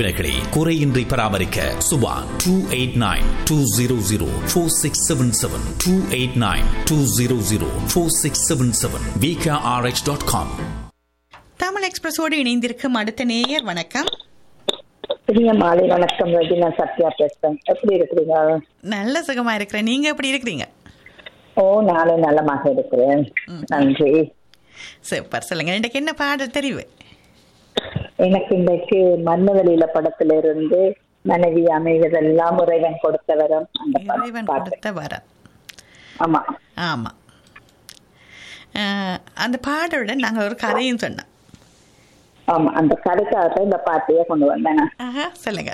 இவர்களை குறையின்றி பராமரிக்க Subha two eight nine two zero zero four six seven seven two eight nine two zero zero four six seven seven VKRH dot com Tamil எக்ஸ்பிரஸோடு இணைந்திருக்கும் அடுத்த நேயர் வணக்கம் பிரிய மாலை வணக்கம் ரஜினா சத்யா பேசுறேன் எப்படி இருக்கிறீங்க நல்ல சுகமா இருக்கிறேன் நீங்க எப்படி இருக்கிறீங்க ஓ நானும் நலமாக இருக்கிறேன் நன்றி சூப்பர் சொல்லுங்க இன்றைக்கு என்ன பாடல் தெரிவு எனக்கு இன்றைக்கு மன்னவெளியில படத்துல இருந்து மனைவி அமைவதெல்லாம் இறைவன் கொடுத்த வரம் அந்த படம் இறைவன் பாட்டு கொடுத்த வரம் ஆமா ஆமா அஹ், அந்த பாடலுட நாங்க ஒரு கதையும் சொன்னோம் ஆமா அந்த கதைக்காக இந்த பாட்டையே கொண்டு வந்தேன் நான். ஆஹா சொல்லுங்க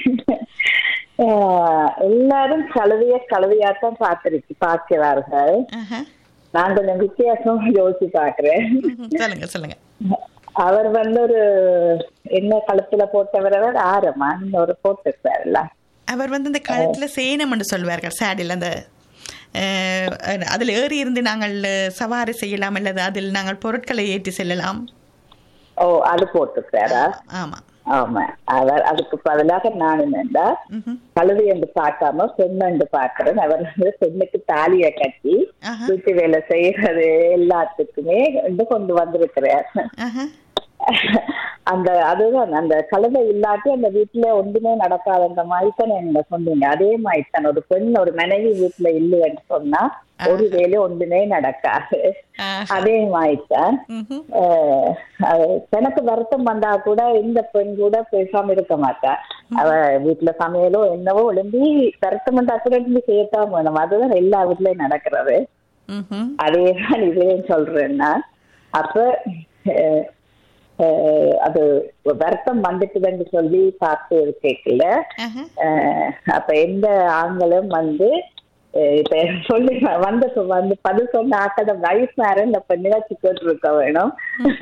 ஆஹ், எல்லாரும் கழுவிய கழுவியாத்தான் பார்த்திருக்கு பார்க்கிறார்கள் ஆஹா. நான் கொஞ்சம் வித்தியாசம் யோசிச்சு பாக்குறேன் ம்ஹும். சொல்லுங்க சொல்லுங்க அவர் வந்து ஒரு என்ன கழுத்துல போட்டவர் ஆரமா ஒரு போட்டிருக்காருல்ல அவர் வந்து இந்த காலத்துல சேனம் என்று சொல்வார்கள் சேடில் அந்த அஹ், அதில் ஏறி இருந்து நாங்கள் சவாரி செய்யலாம் அல்லது அதில் நாங்கள் பொருட்களை ஏற்றி செல்லலாம் ஓ அது போட்டிருக்காரா ஆமா ஆமா அவர் அதுக்கு பதிலாக நான் என்னண்டா ம்ஹும். கழுவி என்று பார்க்காம பெண் என்று பார்க்கிறேன் அவர் வந்து பெண்ணுக்கு தாலியை கட்டி ஆஹா. வீட்டு வேலை செய்யறது எல்லாத்துக்குமே வந்து கொண்டு வந்திருக்கிறார் ஆஹா. அந்த அதுதான் அந்த கழுதை இல்லாட்டி அந்த வீட்டுல ஒன்றுமே நடக்காத அந்த மாதிரி தான் நீங்க சொன்னீங்க அதே மாதிரி தான் ஒரு பெண் ஒரு மனைவி வீட்டுல இல்லைன்னு சொன்னா ஒரு வேலை ஒன்றுமே நடக்காது ஆஹா. அதே மாதிரி தான் ம்ஹும். அஹ் அது எனக்கு வருத்தம் வந்தா கூட இந்த பெண் கூட பேசாம இருக்க மாட்டா அவ வீட்டுல சமையலோ என்னவோ ஒழுங்கி வருத்தம் வந்தா கூட இருந்து செய்யத்தான் வேணும் அதுதான் எல்லா வீட்லயும் நடக்கிறது ம்ஹும். அதேதான் இதையும் சொல்றேன்னா அப்ப அஹ், அஹ், அது வருத்தம் வந்துட்டுதுன்னு சொல்லி பார்த்து கேட்கல ஆஹா. அஹ், அப்ப எந்த ஆண்களும் வந்து அஹ், இப்ப சொல்லி வந்து வந்து பதில் சொன்ன ஆக்கட வயசார இந்த பெண்ணிலாச்சு கேட்டு இருக்க வேணும்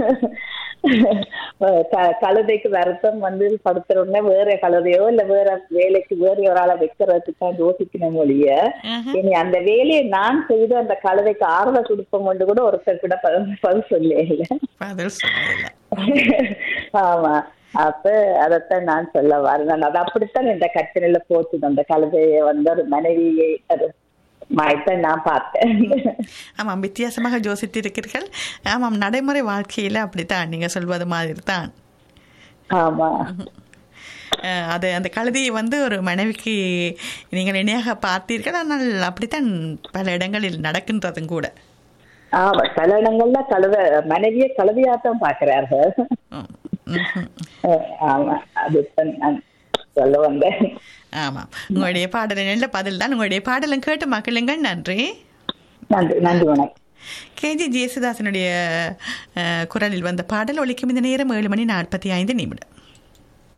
க- கழுதைக்கு வருத்தம் வந்து படுத்துறோம்னா வேற கழுதையோ இல்ல வேற வேலைக்கு வேற ஒரு ஆளை வைக்கிறதுக்கு தான் யோசிக்கணும் மொழிய ஆஹா. இனி அந்த வேலையை நான் செய்து அந்த கழுதைக்கு ஆறுதல் கொடுப்போம் கொண்டு கூட ஒருத்தர் கூட பதில் பதில் சொல்லல பதில் சொல்லல ஆமா அப்ப அதத்தான் நான் சொல்ல வரேன் அது அப்படித்தான் இந்த கச்சனையில போச்சுது அந்த கழுதையை வந்து ஒரு மனைவியை அது மாய்த்தான் நான் பார்த்தேன் ஆமாம் வித்தியாசமாக யோசித்திருக்கிறீர்கள் ஆமாம் நடைமுறை வாழ்க்கையில் அப்படித்தான் நீங்கள் சொல்வது மாதிரி தான் ஆமா அஹ், அது அந்த கழுதையை வந்து ஒரு மனைவிக்கு நீங்கள் இணையாக பார்த்தீர்கள் ஆனால் அப்படித்தான் பல இடங்களில் நடக்கின்றதும் கூட ஆமா சில இடங்கள்ல கழுத மனைவியை கழுதையாத்தான் பாக்குறார்கள் ம். ம்ஹும். அஹ் ஆமா அதுதான் நான் சொல்ல வந்தேன் ஆமாம் உங்களுடைய பாடலை நல்ல பதில் தான் உங்களுடைய பாடலும் கேட்டு மக்களுங்கள் நன்றி நன்றி நன்றி வணக்கம் கேஜி ஜேசுதாசனுடைய அஹ், குரலில் வந்த பாடல் ஒலிக்கும் இந்த நேரம் ஏழு மணி நாற்பத்தி ஐந்து நிமிடம்